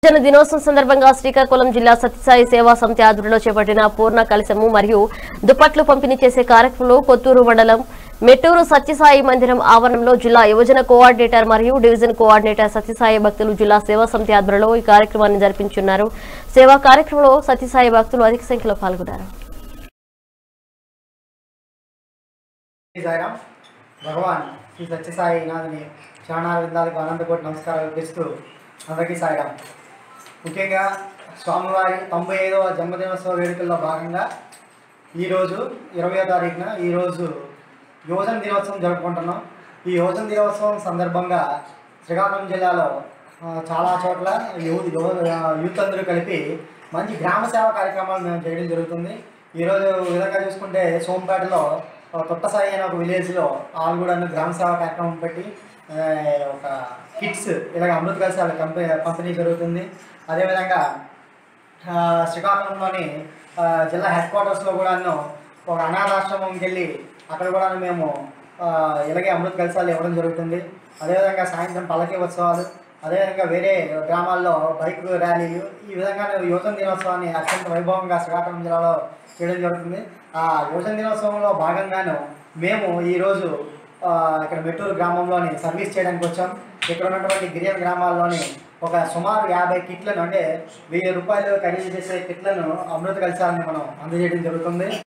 జన దినోత్సవం సందర్భంగా శ్రీకాకుళం జిల్లా సత్యసాయి సేవా సమితి ఆధ్వర్యంలో చేపట్టిన పూర్ణ కలశము మరియు దుప్పట్లు పంపిణీ చేసే కార్యక్రమంలో కొత్తూరు మండలం మెట్టూరు సత్యసాయి మందిరం ఆవరణంలో జిల్లా యువజన కోఆర్డినేటర్ మరియు డివిజన్ కోఆర్డినేటర్ సత్యసాయి భక్తులు జిల్లా సేవా సమితి ఆధ్వర్యంలో ఈ కార్యక్రమాన్ని జరిపించున్నారు సేవా కార్యక్రమంలో సత్యసాయి భక్తులు అధిక సంఖ్యలో పాల్గొన్నారు శ్రీ సాయిరామ్ భగవాన్ శ్రీ సత్యసాయి నాథుని చరణాల విందాలకు అనంతకోటి నమస్కారాలు అర్పిస్తూ అందరికీ సాయిరామ్ ముఖ్యంగా స్వామివారి తొంభై ఐదవ జన్మదినోత్సవ వేడుకల్లో భాగంగా ఈరోజు ఇరవయో తారీఖున ఈరోజు యువజన దినోత్సవం జరుపుకుంటున్నాం ఈ యువజన దినోత్సవం సందర్భంగా శ్రీకాకుళం జిల్లాలో ఆ, చాలా చోట్ల యూత్ యువ యూత్ అందరూ కలిపి మంచి గ్రామ సేవ కార్యక్రమాలు మేము చేయడం జరుగుతుంది ఈరోజు విధంగా చూసుకుంటే సోంపేటలో ఆ, తొట్టసాయి అనే ఒక విలేజ్లో వాళ్ళు కూడా గ్రామ సేవ కార్యక్రమం పెట్టి ఆ, ఒక కిట్స్ ఇలాగ అమృత కలశాల కంపెనీ పంపిణీ జరుగుతుంది అదేవిధంగా ఆ, శ్రీకాకుళంలోని ఆ, జిల్లా హెడ్ క్వార్టర్స్లో కూడాను ఒక అనాథాశ్రమంకి వెళ్ళి అక్కడ కూడా మేము ఆ, ఇలాగే అమృత కలశాలు ఇవ్వడం జరుగుతుంది అదేవిధంగా సాయంత్రం పల్లకి ఉత్సవాలు అదేవిధంగా వేరే గ్రామాల్లో బైక్ ర్యాలీలు ఈ విధంగా యువజన దినోత్సవాన్ని అత్యంత వైభవంగా శ్రీకాకుళం జిల్లాలో చేయడం జరుగుతుంది ఆ యువజన దినోత్సవంలో భాగంగాను మేము ఈరోజు ఆ, ఇక్కడ మెట్టూరు గ్రామంలోని సర్వీస్ చేయడానికి వచ్చాం ఇక్కడ ఉన్నటువంటి గిరిజన గ్రామాల్లోని ఒక సుమారు యాభై కిట్లను అంటే వెయ్యి రూపాయలు ఖరీదు చేసే కిట్లను అమృత కలశాలని మనం అందజేయడం జరుగుతుంది